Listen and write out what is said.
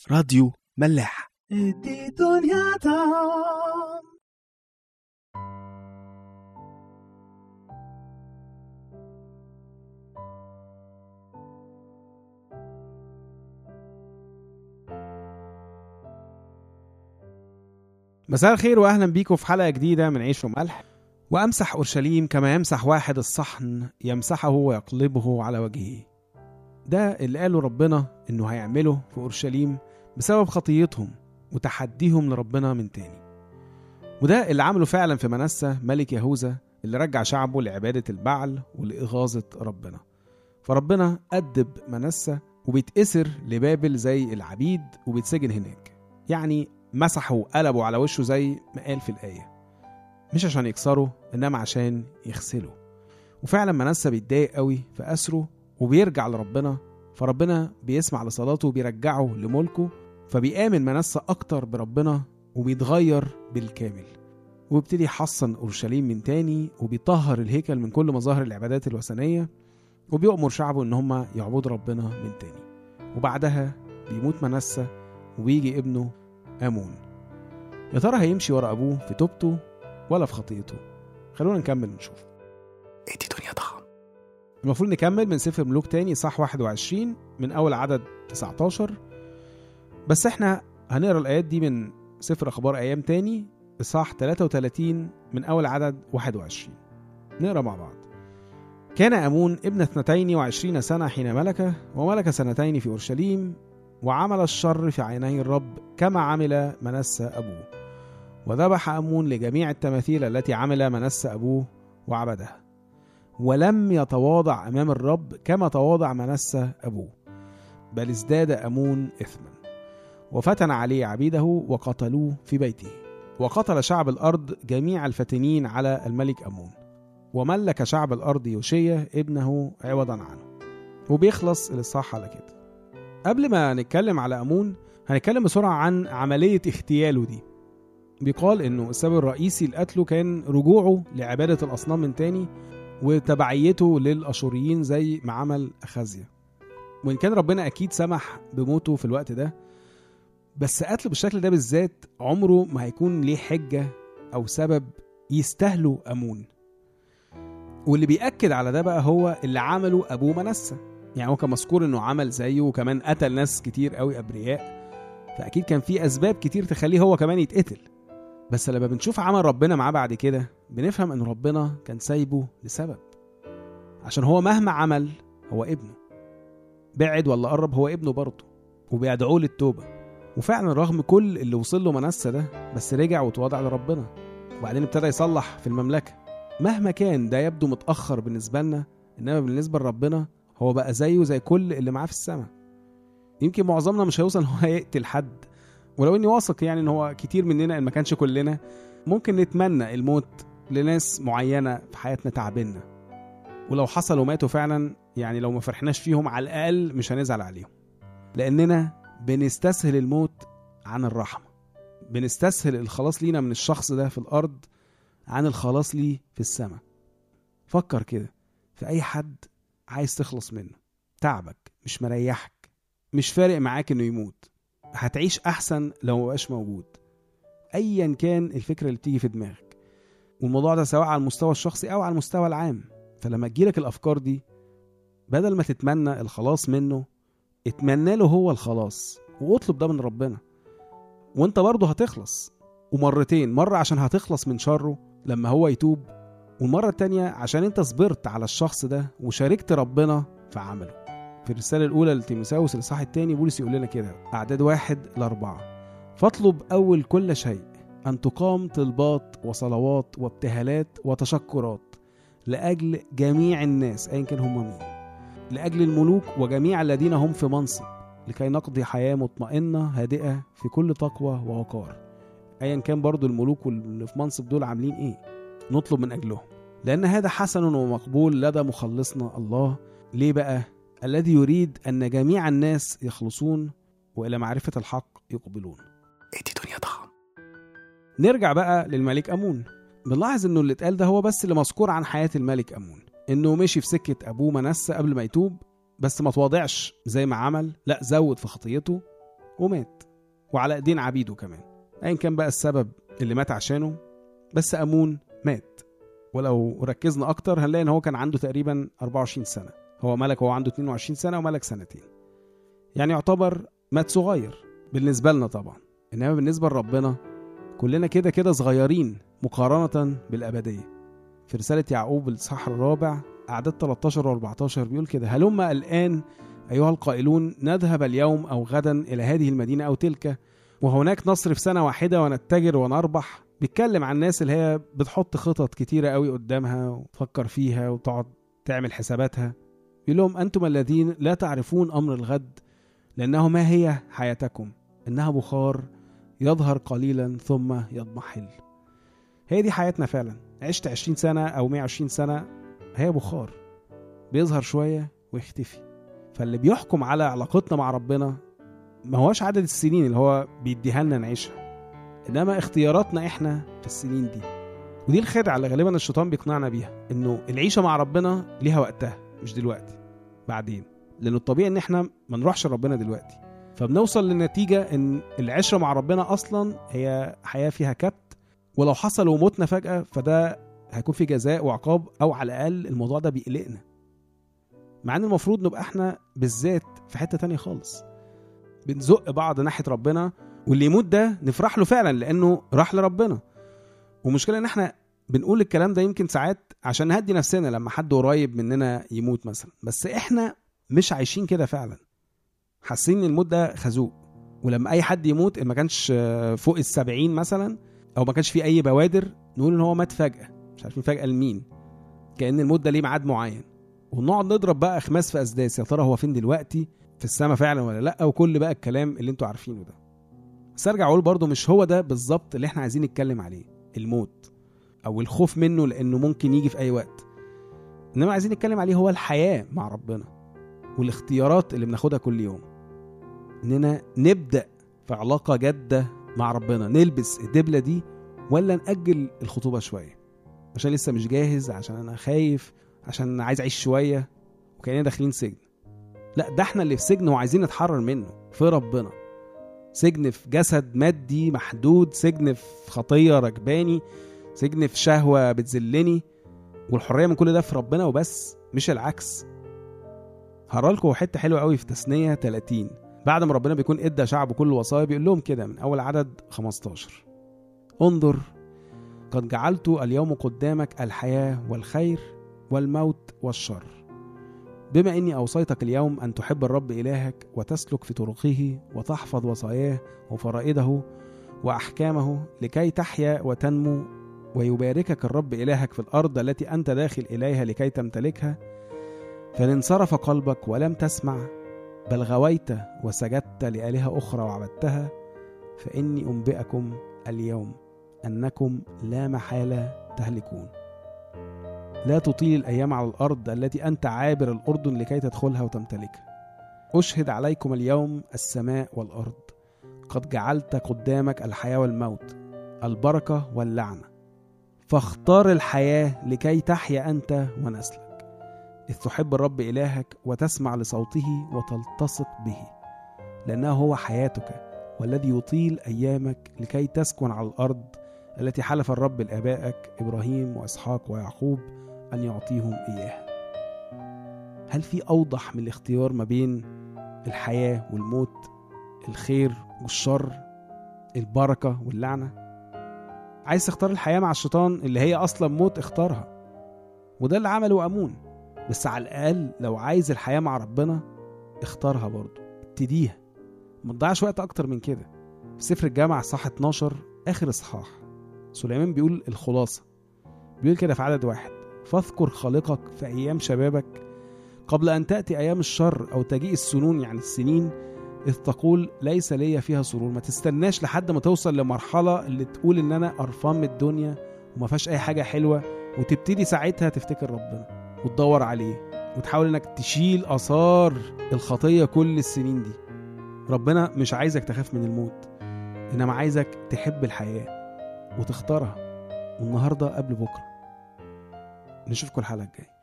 راديو ملاح ادي دنيا دام مساء الخير واهلا بيكم في حلقه جديده من عيش وملح وامسح اورشليم كما يمسح واحد الصحن يمسحه ويقلبه على وجهه ده اللي قاله ربنا انه هيعمله في اورشليم بسبب خطيتهم وتحديهم لربنا من تاني وده اللي عمله فعلا في منسى ملك يهوذا اللي رجع شعبه لعباده البعل ولإغاظة ربنا فربنا أدب منسى وبيتأسر لبابل زي العبيد وبيتسجن هناك يعني مسحه وقلبوا على وشه زي ما قال في الآية مش عشان يكسره إنما عشان يغسله وفعلا منسى بيتضايق قوي في أسره وبيرجع لربنا فربنا بيسمع لصلاته وبيرجعه لملكه فبيآمن منسى أكتر بربنا وبيتغير بالكامل وبيبتدي يحصن أورشليم من تاني وبيطهر الهيكل من كل مظاهر العبادات الوثنية وبيأمر شعبه إن هم يعبدوا ربنا من تاني وبعدها بيموت منسى وبيجي ابنه آمون يا ترى هيمشي ورا أبوه في توبته ولا في خطيته خلونا نكمل نشوف ادي دنيا طعم المفروض نكمل من سفر ملوك تاني صح 21 من أول عدد 19 بس احنا هنقرا الآيات دي من سفر أخبار أيام تاني إصحاح 33 من أول عدد 21 نقرا مع بعض كان أمون ابن اثنتين وعشرين سنة حين ملك وملك سنتين في أورشليم وعمل الشر في عيني الرب كما عمل منسى أبوه وذبح أمون لجميع التماثيل التي عمل منسى أبوه وعبدها ولم يتواضع أمام الرب كما تواضع منسى أبوه بل ازداد أمون إثما وفتن عليه عبيده وقتلوه في بيته وقتل شعب الأرض جميع الفتنين على الملك أمون وملك شعب الأرض يوشيا ابنه عوضا عنه وبيخلص الإصحاح على كده قبل ما نتكلم على أمون هنتكلم بسرعة عن عملية اغتياله دي بيقال إنه السبب الرئيسي لقتله كان رجوعه لعبادة الأصنام من تاني وتبعيته للأشوريين زي ما عمل أخازيا وإن كان ربنا أكيد سمح بموته في الوقت ده بس قتله بالشكل ده بالذات عمره ما هيكون ليه حجة أو سبب يستاهله أمون واللي بيأكد على ده بقى هو اللي عمله أبوه منسى يعني هو كان مذكور إنه عمل زيه وكمان قتل ناس كتير قوي أبرياء فأكيد كان في أسباب كتير تخليه هو كمان يتقتل بس لما بنشوف عمل ربنا معاه بعد كده بنفهم إن ربنا كان سايبه لسبب عشان هو مهما عمل هو ابنه بعد ولا قرب هو ابنه برضه وبيدعوه للتوبه وفعلا رغم كل اللي وصل له منسى ده بس رجع وتواضع لربنا وبعدين ابتدى يصلح في المملكة مهما كان ده يبدو متأخر بالنسبة لنا إنما بالنسبة لربنا هو بقى زيه زي كل اللي معاه في السماء يمكن معظمنا مش هيوصل إن هو يقتل حد ولو إني واثق يعني إن هو كتير مننا إن ما كانش كلنا ممكن نتمنى الموت لناس معينة في حياتنا تعبنا ولو حصل وماتوا فعلا يعني لو ما فرحناش فيهم على الأقل مش هنزعل عليهم لأننا بنستسهل الموت عن الرحمة بنستسهل الخلاص لينا من الشخص ده في الأرض عن الخلاص ليه في السماء فكر كده في أي حد عايز تخلص منه تعبك مش مريحك مش فارق معاك إنه يموت هتعيش أحسن لو مبقاش موجود أيا كان الفكرة اللي بتيجي في دماغك والموضوع ده سواء على المستوى الشخصي أو على المستوى العام فلما تجيلك الأفكار دي بدل ما تتمنى الخلاص منه اتمنى له هو الخلاص واطلب ده من ربنا وانت برضه هتخلص ومرتين مرة عشان هتخلص من شره لما هو يتوب والمرة التانية عشان انت صبرت على الشخص ده وشاركت ربنا في عمله في الرسالة الأولى لتيموساوس الإصحاح التاني بولس يقول لنا كده أعداد واحد لأربعة فاطلب أول كل شيء أن تقام طلبات وصلوات وابتهالات وتشكرات لأجل جميع الناس أيا كان هم مين لأجل الملوك وجميع الذين هم في منصب لكي نقضي حياة مطمئنة هادئة في كل تقوى ووقار أيا كان برضو الملوك واللي في منصب دول عاملين إيه نطلب من أجلهم لأن هذا حسن ومقبول لدى مخلصنا الله ليه بقى الذي يريد أن جميع الناس يخلصون وإلى معرفة الحق يقبلون ادي دنيا طعم نرجع بقى للملك أمون بنلاحظ إنه اللي اتقال ده هو بس اللي مذكور عن حياة الملك أمون انه مشي في سكه ابوه منسى قبل ما يتوب بس ما تواضعش زي ما عمل لا زود في خطيته ومات وعلى ايدين عبيده كمان ايا كان بقى السبب اللي مات عشانه بس امون مات ولو ركزنا اكتر هنلاقي ان هو كان عنده تقريبا 24 سنه هو ملك وهو عنده 22 سنه وملك سنتين يعني يعتبر مات صغير بالنسبه لنا طبعا انما بالنسبه لربنا كلنا كده كده صغيرين مقارنه بالابديه في رساله يعقوب الاصحاح الرابع اعداد 13 و14 بيقول كده هلم الان ايها القائلون نذهب اليوم او غدا الى هذه المدينه او تلك وهناك نصرف سنه واحده ونتجر ونربح بيتكلم عن الناس اللي هي بتحط خطط كتيرة قوي قدامها وتفكر فيها وتقعد تعمل حساباتها يقول لهم أنتم الذين لا تعرفون أمر الغد لأنه ما هي حياتكم إنها بخار يظهر قليلا ثم يضمحل هي دي حياتنا فعلا عشت 20 سنة أو 120 سنة هي بخار بيظهر شوية ويختفي فاللي بيحكم على علاقتنا مع ربنا ما هوش عدد السنين اللي هو بيديها لنا نعيشها انما اختياراتنا احنا في السنين دي ودي الخدعه اللي غالبا الشيطان بيقنعنا بيها انه العيشه مع ربنا ليها وقتها مش دلوقتي بعدين لانه الطبيعي ان احنا ما نروحش لربنا دلوقتي فبنوصل للنتيجه ان العشره مع ربنا اصلا هي حياه فيها كبت ولو حصل وموتنا فجاه فده هيكون في جزاء وعقاب او على الاقل الموضوع ده بيقلقنا مع ان المفروض نبقى احنا بالذات في حته تانية خالص بنزق بعض ناحيه ربنا واللي يموت ده نفرح له فعلا لانه راح لربنا ومشكلة ان احنا بنقول الكلام ده يمكن ساعات عشان نهدي نفسنا لما حد قريب مننا يموت مثلا بس احنا مش عايشين كده فعلا حاسين ان الموت ده خازوق ولما اي حد يموت ما كانش فوق السبعين مثلا او ما كانش فيه اي بوادر نقول ان هو مات فجأة مش عارفين فجأة لمين كأن الموت ده ليه ميعاد معين ونقعد نضرب بقى اخماس في اسداس يا ترى هو فين دلوقتي في السما فعلا ولا لا وكل بقى الكلام اللي انتوا عارفينه ده بس ارجع اقول برضه مش هو ده بالظبط اللي احنا عايزين نتكلم عليه الموت او الخوف منه لانه ممكن يجي في اي وقت انما عايزين نتكلم عليه هو الحياه مع ربنا والاختيارات اللي بناخدها كل يوم اننا نبدا في علاقه جاده مع ربنا نلبس الدبله دي ولا ناجل الخطوبه شويه عشان لسه مش جاهز عشان انا خايف عشان عايز اعيش شويه وكاننا داخلين سجن لا ده احنا اللي في سجن وعايزين نتحرر منه في ربنا سجن في جسد مادي محدود سجن في خطية ركباني سجن في شهوة بتذلني والحرية من كل ده في ربنا وبس مش العكس هقرا لكم حتة حلوة قوي في تثنية 30 بعد ما ربنا بيكون ادى شعبه كل وصايا بيقول لهم كده من اول عدد 15 انظر قد جعلت اليوم قدامك الحياة والخير والموت والشر بما اني اوصيتك اليوم ان تحب الرب الهك وتسلك في طرقه وتحفظ وصاياه وفرائده واحكامه لكي تحيا وتنمو ويباركك الرب الهك في الارض التي انت داخل اليها لكي تمتلكها فان انصرف قلبك ولم تسمع بل غويت وسجدت لالهه اخرى وعبدتها فاني انبئكم اليوم انكم لا محاله تهلكون لا تطيل الأيام على الأرض التي أنت عابر الأردن لكي تدخلها وتمتلكها أشهد عليكم اليوم السماء والأرض قد جعلت قدامك الحياة والموت البركة واللعنة فاختار الحياة لكي تحيا أنت ونسلك إذ تحب الرب إلهك وتسمع لصوته وتلتصق به لأنه هو حياتك والذي يطيل أيامك لكي تسكن على الأرض التي حلف الرب لآبائك إبراهيم وإسحاق ويعقوب أن يعطيهم إياها هل في أوضح من الاختيار ما بين الحياة والموت الخير والشر البركة واللعنة عايز تختار الحياة مع الشيطان اللي هي أصلا موت اختارها وده اللي عمله أمون بس على الأقل لو عايز الحياة مع ربنا اختارها برضه ابتديها ما تضيعش وقت أكتر من كده في سفر الجامعة صح 12 آخر إصحاح سليمان بيقول الخلاصة بيقول كده في عدد واحد فاذكر خالقك في أيام شبابك قبل أن تأتي أيام الشر أو تجيء السنون يعني السنين إذ تقول ليس لي فيها سرور ما تستناش لحد ما توصل لمرحلة اللي تقول إن أنا قرفان من الدنيا وما فيهاش أي حاجة حلوة وتبتدي ساعتها تفتكر ربنا وتدور عليه وتحاول إنك تشيل آثار الخطية كل السنين دي ربنا مش عايزك تخاف من الموت إنما عايزك تحب الحياة وتختارها والنهاردة قبل بكرة نشوفكم الحلقة الجاية